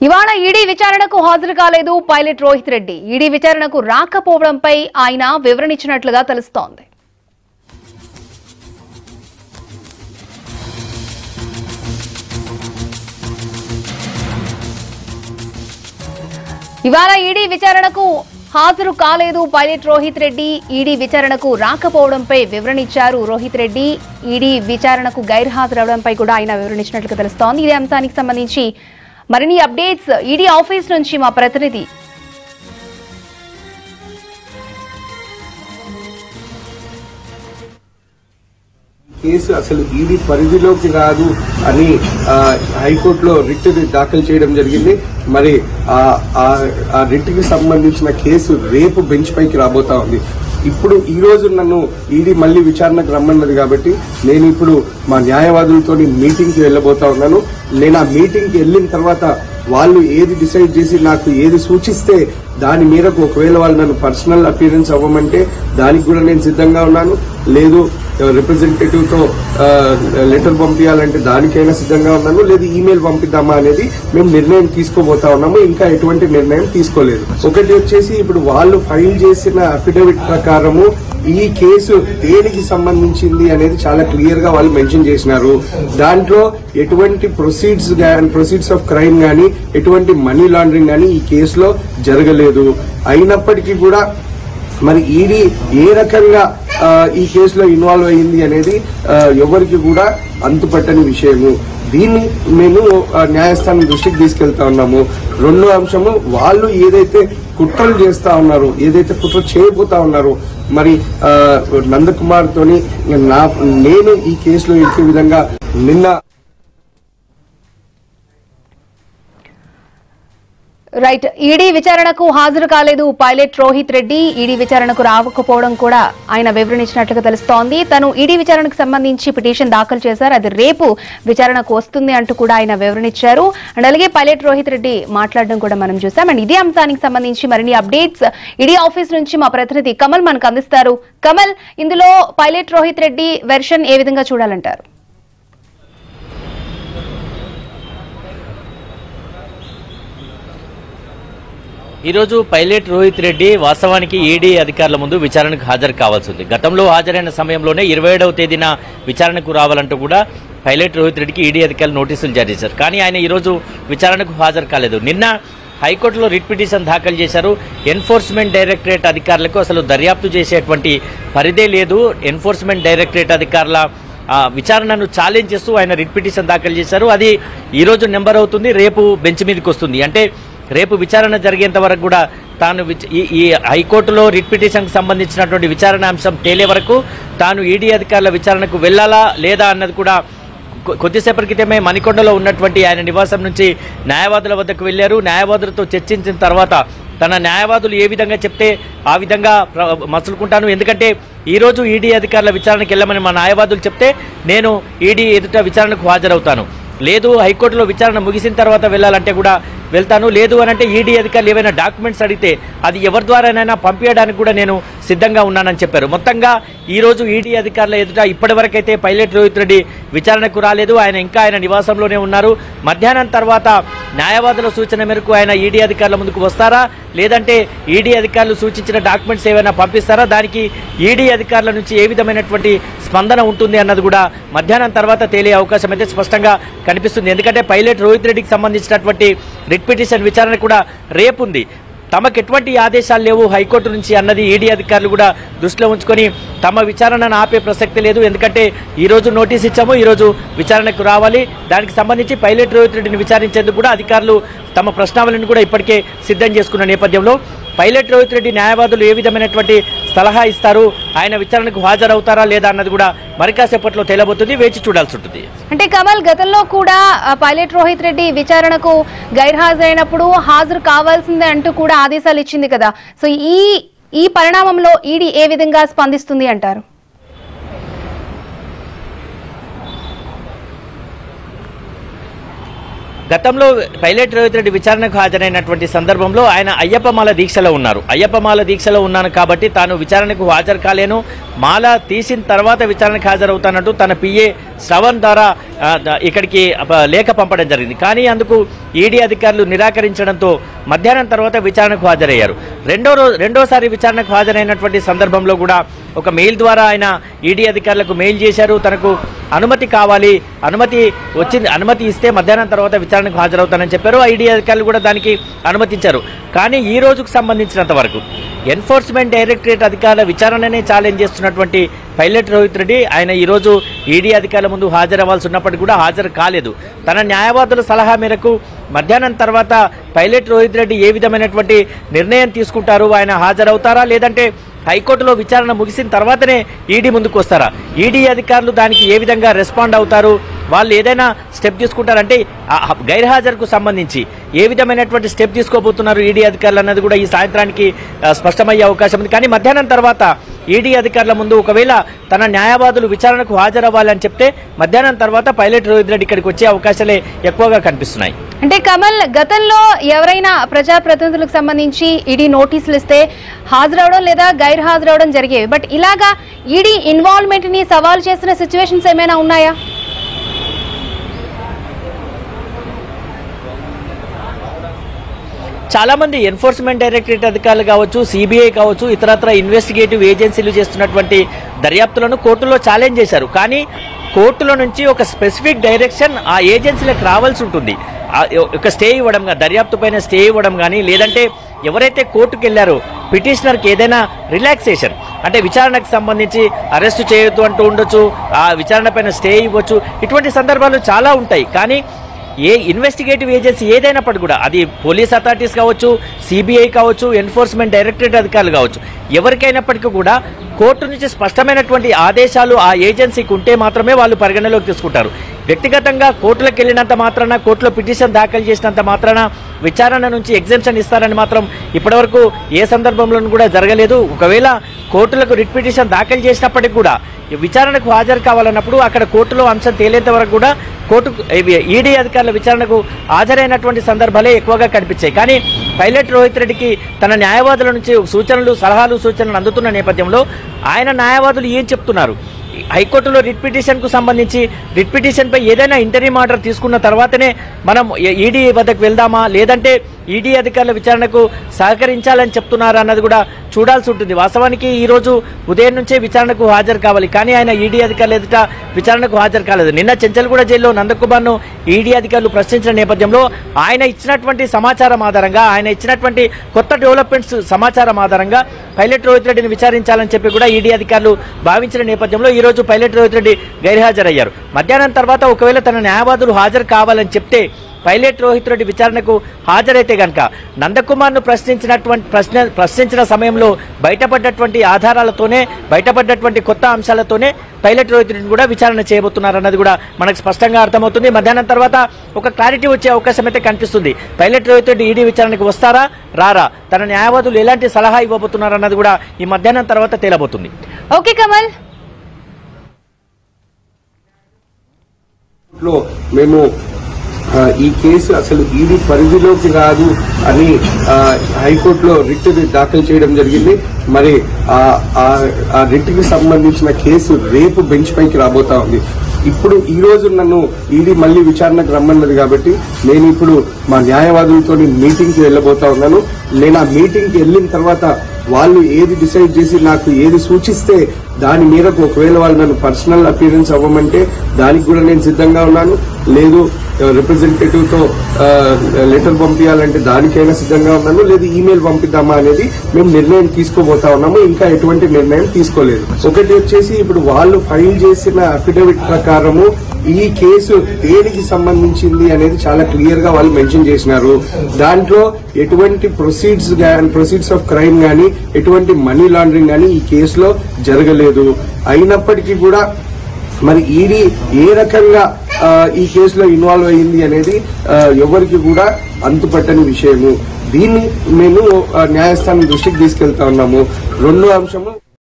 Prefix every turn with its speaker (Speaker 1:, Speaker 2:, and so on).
Speaker 1: ఇవాళ ఈడీ విచారణకు హాజరు కాలేదు పైలట్ రోహిత్ రెడ్డి ఈడీ విచారణకు రాకపోవడంపై ఆయన వివరణ ఇచ్చినట్లుగా తెలుస్తోంది ఇవాళ ఈడీ విచారణకు హాజరు కాలేదు పైలట్ రోహిత్ రెడ్డి ఈడీ విచారణకు రాకపోవడంపై వివరణ ఇచ్చారు రోహిత్ రెడ్డి ఈడీ విచారణకు గైర్హాజరవడంపై కూడా ఆయన వివరణ ఇచ్చినట్లుగా తెలుస్తోంది ఇదే అంశానికి సంబంధించి మరిన్ని అప్డేట్స్ ఈడీ ఆఫీస్ నుంచి మా ప్రతినిధి
Speaker 2: కేసు అసలు ఈడీ పరిధిలోకి రాదు అని ఆ, హైకోర్టులో రిట్ దాఖలు చేయడం జరిగింది మరి ఆ ఆ- ఆ రిట్కి సంబంధించిన కేసు రేపు బెంచ్ పైకి రాబోతా ఉంది ఇప్పుడు ఈ రోజు నన్ను ఈడీ మళ్ళీ విచారణకు రమ్మన్నది కాబట్టి నేను ఇప్పుడు మా న్యాయవాదులతో మీటింగ్కి వెళ్ళబోతా ఉన్నాను నేను ఆ మీటింగ్కి వెళ్ళిన తర్వాత వాళ్ళు ఏది డిసైడ్ చేసి నాకు ఏది సూచిస్తే దాని మేరకు ఒకవేళ వాళ్ళు నన్ను పర్సనల్ అపీరెన్స్ అవ్వమంటే దానికి కూడా నేను సిద్ధంగా ఉన్నాను లేదు రిప్రజెంటేటివ్ తో లెటర్ పంపించాలంటే దానికైనా సిద్ధంగా ఉన్నాను లేదు ఈమెయిల్ పంపిద్దామా అనేది మేము నిర్ణయం తీసుకోబోతా ఉన్నాము ఇంకా ఎటువంటి నిర్ణయం తీసుకోలేదు ఒకటి వచ్చేసి ఇప్పుడు వాళ్ళు ఫైల్ చేసిన అఫిడవిట్ ప్రకారము ఈ కేసు దేనికి సంబంధించింది అనేది చాలా క్లియర్ గా వాళ్ళు మెన్షన్ చేసినారు దాంట్లో ఎటువంటి ప్రొసీడ్స్ ప్రొసీడ్స్ ఆఫ్ క్రైమ్ గానీ ఎటువంటి మనీ లాండరింగ్ గానీ ఈ కేసులో జరగలేదు అయినప్పటికీ కూడా మరి ఈడీ ఏ రకంగా ఆ, ఈ కేసులో ఇన్వాల్వ్ అయ్యింది అనేది ఆ, ఎవరికి కూడా అంతుపట్టని విషయము దీన్ని మేము ఆ, న్యాయస్థానం దృష్టికి తీసుకెళ్తా ఉన్నాము రెండో అంశము వాళ్ళు ఏదైతే కుట్రలు చేస్తా ఉన్నారు ఏదైతే కుట్ర చేయబోతా ఉన్నారో మరి ఆ, నందకుమార్ తోని నా నేను ఈ కేసులో ఇచ్చే విధంగా నిన్న
Speaker 1: రైట్ ఈడీ విచారణకు హాజరు కాలేదు పైలట్ రోహిత్ రెడ్డి ఈడీ విచారణకు రాకపోవడం కూడా ఆయన వివరణ ఇచ్చినట్లుగా తెలుస్తోంది తను ఈడీ విచారణకు సంబంధించి పిటిషన్ దాఖలు చేశారు అది రేపు విచారణకు వస్తుంది అంటూ కూడా ఆయన వివరణ ఇచ్చారు అండ్ అలాగే పైలట్ రోహిత్ రెడ్డి మాట్లాడడం కూడా మనం చూసాం అండ్ ఇదే అంశానికి సంబంధించి మరిన్ని అప్డేట్స్ ఈడీ ఆఫీస్ నుంచి మా ప్రతినిధి కమల్ మనకు అందిస్తారు కమల్ ఇందులో పైలట్ రోహిత్ రెడ్డి వెర్షన్ ఏ విధంగా చూడాలంటారు
Speaker 3: ఈరోజు పైలట్ రోహిత్ రెడ్డి వాస్తవానికి ఈడీ అధికారుల ముందు విచారణకు హాజరు కావాల్సి ఉంది గతంలో హాజరైన సమయంలోనే ఇరవై ఏడవ తేదీన విచారణకు రావాలంటూ కూడా పైలట్ రోహిత్ రెడ్డికి ఈడీ అధికారులు నోటీసులు జారీ చేశారు కానీ ఆయన ఈరోజు విచారణకు హాజరు కాలేదు నిన్న హైకోర్టులో రిట్ పిటిషన్ దాఖలు చేశారు ఎన్ఫోర్స్మెంట్ డైరెక్టరేట్ అధికారులకు అసలు దర్యాప్తు చేసేటువంటి పరిదే లేదు ఎన్ఫోర్స్మెంట్ డైరెక్టరేట్ అధికారుల ఆ, విచారణను ఛాలెంజ్ చేస్తూ ఆయన రిట్ పిటిషన్ దాఖలు చేశారు అది ఈరోజు నెంబర్ అవుతుంది రేపు బెంచ్ మీదకి వస్తుంది అంటే రేపు విచారణ జరిగేంత వరకు కూడా తాను విచ- ఈ ఈ హైకోర్టులో రిట్ పిటిషన్కి సంబంధించినటువంటి విచారణ అంశం తేలే వరకు తాను ఈడీ అధికారుల విచారణకు వెళ్ళాలా లేదా అన్నది కూడా కొ- కొద్దిసేపటి క్రితమే మణికొండలో ఉన్నటువంటి ఆయన నివాసం నుంచి న్యాయవాదుల వద్దకు వెళ్ళారు న్యాయవాదులతో చర్చించిన తర్వాత తన న్యాయవాదులు ఏ విధంగా చెప్తే ఆ విధంగా ప్ర- మసులుకుంటాను ఎందుకంటే ఈరోజు ఈడీ అధికారుల విచారణకు వెళ్ళమని మా న్యాయవాదులు చెప్తే నేను ఈడీ ఎదుట విచారణకు హాజరవుతాను లేదు హైకోర్టులో విచారణ ముగిసిన తర్వాత వెళ్ళాలంటే కూడా వెళ్తాను లేదు అని అంటే ఈడీ అధికారులు ఏవైనా డాక్యుమెంట్స్ అడిగితే అది ఎవరి ద్వారానైనా పంపించడానికి కూడా నేను సిద్ధంగా ఉన్నానని చెప్పారు మొత్తంగా ఈ రోజు ఈడీ అధికారుల ఎదుట ఇప్పటివరకైతే పైలట్ రోహిత్ రెడ్డి విచారణకు రాలేదు ఆయన ఇంకా ఆయన నివాసంలోనే ఉన్నారు మధ్యాహ్నం తర్వాత న్యాయవాదుల సూచన మేరకు ఆయన ఈడీ అధికారుల ముందుకు వస్తారా లేదంటే ఈడీ అధికారులు సూచించిన డాక్యుమెంట్స్ ఏమైనా పంపిస్తారా దానికి ఈడీ అధికారుల నుంచి ఏ విధమైనటువంటి స్పందన ఉంటుంది అన్నది కూడా మధ్యాహ్నం తర్వాత తేలే అవకాశం అయితే స్పష్టంగా కనిపిస్తుంది ఎందుకంటే పైలట్ రోహిత్ రెడ్డికి సంబంధించినటువంటి రిట్ పిటిషన్ విచారణ కూడా రేపు ఉంది తమకు ఎటువంటి ఆదేశాలు లేవు హైకోర్టు నుంచి అన్నది ఈడీ అధికారులు కూడా దృష్టిలో ఉంచుకొని తమ విచారణను ఆపే ప్రసక్తి లేదు ఎందుకంటే ఈ రోజు నోటీస్ ఇచ్చాము ఈ రోజు విచారణకు రావాలి దానికి సంబంధించి పైలట్ రోహిత్ రెడ్డిని విచారించేందుకు కూడా అధికారులు తమ ప్రశ్నావళిని కూడా ఇప్పటికే సిద్ధం చేసుకున్న నేపథ్యంలో పైలట్ రోహిత్ రెడ్డి న్యాయవాదులు ఏ విధమైనటువంటి సలహా ఇస్తారు ఆయన విచారణకు హాజరవుతారా లేదా అన్నది కూడా మరి కాసేపట్లో తేలబోతుంది వేచి చూడాల్సి ఉంటుంది
Speaker 1: అంటే కమల్ గతంలో కూడా ఆ, పైలట్ రోహిత్ రెడ్డి విచారణకు గైర్హాజరైనప్పుడు హాజరు కావాల్సిందే అంటూ కూడా ఆదేశాలు ఇచ్చింది కదా సో ఈ ఈ పరిణామంలో ఈడీ ఏ విధంగా స్పందిస్తుంది అంటారు
Speaker 3: గతంలో పైలట్ రోహిత్ రెడ్డి విచారణకు హాజరైనటువంటి సందర్భంలో ఆయన అయ్యప్పమాల దీక్షలో ఉన్నారు అయ్యప్పమాల దీక్షలో ఉన్నాను కాబట్టి తాను విచారణకు హాజరు కాలేను మాల తీసిన తర్వాత విచారణకు హాజరవుతానంటూ తన పిఏ శ్రవణ్ ద్వారా ఆ, ద- ఇక్కడికి ప- లేఖ పంపడం జరిగింది కానీ అందుకు ఈడీ అధికారులు నిరాకరించడంతో మధ్యాహ్నం తర్వాత విచారణకు హాజరయ్యారు రెండో రోజు రెండోసారి విచారణకు హాజరైనటువంటి సందర్భంలో కూడా ఒక మెయిల్ ద్వారా ఆయన ఈడీ అధికారులకు మెయిల్ చేశారు తనకు అనుమతి కావాలి అనుమతి వచ్చింది అనుమతి ఇస్తే మధ్యాహ్నం తర్వాత విచారణకు హాజరవుతానని చెప్పారు ఆ ఈడీ అధికారులు కూడా దానికి అనుమతించారు కానీ ఈ రోజుకు సంబంధించినంత వరకు ఎన్ఫోర్స్మెంట్ డైరెక్టరేట్ అధికారుల విచారణనే ఛాలెంజ్ చేస్తున్నటువంటి పైలట్ రోహిత్ రెడ్డి ఆయన ఈరోజు ఈడీ అధికారుల ముందు హాజరవ్వాల్సి ఉన్నప్పటికీ కూడా హాజరు కాలేదు తన న్యాయవాదుల సలహా మేరకు మధ్యాహ్నం తర్వాత పైలట్ రోహిత్ రెడ్డి ఏ విధమైనటువంటి నిర్ణయం తీసుకుంటారు ఆయన హాజరవుతారా లేదంటే హైకోర్టులో విచారణ ముగిసిన తర్వాతనే ఈడీ ముందుకు వస్తారా ఈడీ అధికారులు దానికి ఏ విధంగా రెస్పాండ్ అవుతారు వాళ్ళు ఏదైనా స్టెప్ తీసుకుంటారంటే ఆ గైర్హాజరుకు సంబంధించి ఏ విధమైనటువంటి స్టెప్ తీసుకోబోతున్నారు ఈడీ అధికారులు అన్నది కూడా ఈ సాయంత్రానికి ఆ, స్పష్టమయ్యే అవకాశం ఉంది కానీ మధ్యాహ్నం తర్వాత ఈడీ అధికారుల ముందు ఒకవేళ తన న్యాయవాదులు విచారణకు హాజరవ్వాలని చెప్తే మధ్యాహ్నం తర్వాత పైలట్ రోహిత్ రెడ్డి ఇక్కడికి వచ్చే అవకాశాలే ఎక్కువగా కనిపిస్తున్నాయి
Speaker 1: అంటే కమల్ గతంలో ఎవరైనా ప్రజాప్రతినిధులకు సంబంధించి ఈడీ నోటీసులు ఇస్తే హాజరవడం లేదా గైర్ హాజరవడం జరిగేవి బట్ ఇలాగా ఈడీ ఇన్వాల్వ్మెంట్ ని సవాల్ చేసిన సిచ్యువేషన్స్ ఏమైనా ఉన్నాయా
Speaker 3: చాలా మంది ఎన్ఫోర్స్మెంట్ డైరెక్టరేట్ అధికారులు కావచ్చు సిబిఐ కావచ్చు ఇతరత్ర ఇన్వెస్టిగేటివ్ ఏజెన్సీలు చేస్తున్నటువంటి దర్యాప్తులను కోర్టులో ఛాలెంజ్ చేశారు కానీ కోర్టుల నుంచి ఒక స్పెసిఫిక్ డైరెక్షన్ ఆ ఏజెన్సీలకు రావాల్సి ఉంటుంది ఆ ఒక స్టే ఇవ్వడం గా- దర్యాప్తు పైన స్టే ఇవ్వడం కానీ లేదంటే ఎవరైతే కోర్టుకు వెళ్ళారో పిటిషనర్కి ఏదైనా రిలాక్సేషన్ అంటే విచారణకు సంబంధించి అరెస్ట్ చేయొద్దు అంటూ ఉండొచ్చు ఆ విచారణ పైన స్టే ఇవ్వచ్చు ఇటువంటి సందర్భాలు చాలా ఉంటాయి కానీ ఏ ఇన్వెస్టిగేటివ్ ఏజెన్సీ ఏదైనప్పటికీ కూడా అది పోలీస్ అథారిటీస్ కావచ్చు సిబిఐ కావచ్చు ఎన్ఫోర్స్మెంట్ డైరెక్టరేట్ అధికారులు కావచ్చు ఎవరికైనప్పటికీ కూడా కోర్టు నుంచి స్పష్టమైనటువంటి ఆదేశాలు ఆ ఏజెన్సీకి ఉంటే మాత్రమే వాళ్ళు పరిగణలోకి తీసుకుంటారు వ్యక్తిగతంగా కోర్టులకు వెళ్ళినంత మాత్రాన కోర్టులో పిటిషన్ దాఖలు చేసినంత మాత్రాన విచారణ నుంచి ఎగ్జామ్షన్ ఇస్తారని మాత్రం ఇప్పటివరకు ఏ సందర్భంలోనూ కూడా జరగలేదు ఒకవేళ కోర్టులకు రిట్ పిటిషన్ దాఖలు చేసినప్పటికీ కూడా ఈ విచారణకు హాజరు కావాలన్నప్పుడు అక్కడ కోర్టులో అంశం తేలేంత వరకు కూడా కోర్టు ఈడీ అధికారుల విచారణకు హాజరైనటువంటి సందర్భాలే ఎక్కువగా కనిపించాయి కానీ పైలట్ రోహిత్ రెడ్డికి తన న్యాయవాదుల నుంచి సూచనలు సలహాలు సూచనలు అందుతున్న నేపథ్యంలో ఆయన న్యాయవాదులు ఏం చెప్తున్నారు హైకోర్టులో రిట్ పిటిషన్కు సంబంధించి రిట్ పిటిషన్పై ఏదైనా ఇంటర్వ్యూ ఆర్డర్ తీసుకున్న తర్వాతనే మనం ఈడీ వద్దకు వెళ్దామా లేదంటే ఈడీ అధికారుల విచారణకు సహకరించాలని చెప్తున్నారా అన్నది కూడా చూడాల్సి ఉంటుంది వాస్తవానికి ఈ రోజు ఉదయం నుంచే విచారణకు హాజరు కావాలి కానీ ఆయన ఈడీ అధికారులు ఎదుట విచారణకు హాజరు కాలేదు నిన్న చెంచల్గూడ జైల్లో నందకుమార్ను ఈడీ అధికారులు ప్రశ్నించిన నేపథ్యంలో ఆయన ఇచ్చినటువంటి సమాచారం ఆధారంగా ఆయన ఇచ్చినటువంటి కొత్త డెవలప్మెంట్స్ సమాచారం ఆధారంగా పైలట్ రోహిత్ రెడ్డిని విచారించాలని చెప్పి కూడా ఈడీ అధికారులు భావించిన నేపథ్యంలో ఈ రోజు పైలట్ రోహిత్ రెడ్డి గైర్హాజరయ్యారు మధ్యాహ్నం తర్వాత ఒకవేళ తన న్యాయవాదులు హాజరు కావాలని చెప్తే పైలట్ రోహిత్ రెడ్డి విచారణకు హాజరైతే గనక నందకుమార్ను ప్రశ్నించినటువంటి ప్రశ్న ప్రశ్నించిన సమయంలో బయటపడ్డటువంటి ఆధారాలతోనే బయటపడ్డటువంటి కొత్త అంశాలతోనే పైలట్ రోహిత్ రెడ్డిని కూడా విచారణ చేయబోతున్నారన్నది కూడా మనకు స్పష్టంగా అర్థమవుతుంది మధ్యాహ్నం తర్వాత ఒక క్లారిటీ వచ్చే అవకాశం అయితే కనిపిస్తుంది పైలట్ రోహిత్ రెడ్డి ఈడీ విచారణకు వస్తారా రారా తన న్యాయవాదులు ఎలాంటి సలహా ఇవ్వబోతున్నారన్నది కూడా ఈ మధ్యాహ్నం తర్వాత తేలబోతుంది
Speaker 1: ఓకే కమల్
Speaker 2: లో మేము ఆ, ఈ కేసు అసలు ఈడీ పరిధిలోకి రాదు అని ఆ, హైకోర్టులో రిట్ దాఖలు చేయడం జరిగింది మరి ఆ ఆ- ఆ రిట్కి సంబంధించిన కేసు రేపు బెంచ్ పైకి రాబోతా ఉంది ఇప్పుడు ఈ రోజు నన్ను ఈడీ మళ్ళీ విచారణకు రమ్మన్నది కాబట్టి నేను ఇప్పుడు మా న్యాయవాదులతో మీటింగ్ కి వెళ్ళబోతా ఉన్నాను నేను ఆ మీటింగ్ కి వెళ్ళిన తర్వాత వాళ్ళు ఏది డిసైడ్ చేసి నాకు ఏది సూచిస్తే దాని మేరకు ఒకవేళ వాళ్ళు నన్ను పర్సనల్ అపీరెన్స్ అవ్వమంటే దానికి కూడా నేను సిద్ధంగా ఉన్నాను లేదు రిప్రజెంటేటివ్ తో లెటర్ పంపించాలంటే దానికైనా సిద్ధంగా ఉన్నాను లేదు ఈమెయిల్ పంపిద్దామా అనేది మేము నిర్ణయం తీసుకోబోతా ఉన్నాము ఇంకా ఎటువంటి నిర్ణయం తీసుకోలేదు ఒకటి వచ్చేసి ఇప్పుడు వాళ్ళు ఫైల్ చేసిన అఫిడవిట్ ప్రకారము ఈ కేసు దేనికి సంబంధించింది అనేది చాలా క్లియర్ గా వాళ్ళు మెన్షన్ చేసినారు దాంట్లో ఎటువంటి ప్రొసీడ్స్ ప్రొసీడ్స్ ఆఫ్ క్రైమ్ గానీ ఎటువంటి మనీ లాండరింగ్ గానీ ఈ కేసులో జరగలేదు అయినప్పటికీ కూడా మరి ఈడీ ఏ రకంగా ఆ, ఈ కేసులో ఇన్వాల్వ్ అయ్యింది అనేది ఆ, ఎవరికి కూడా అంతుపట్టని విషయము దీన్ని మేము ఆ, న్యాయస్థానం దృష్టికి తీసుకెళ్తా ఉన్నాము రెండో అంశము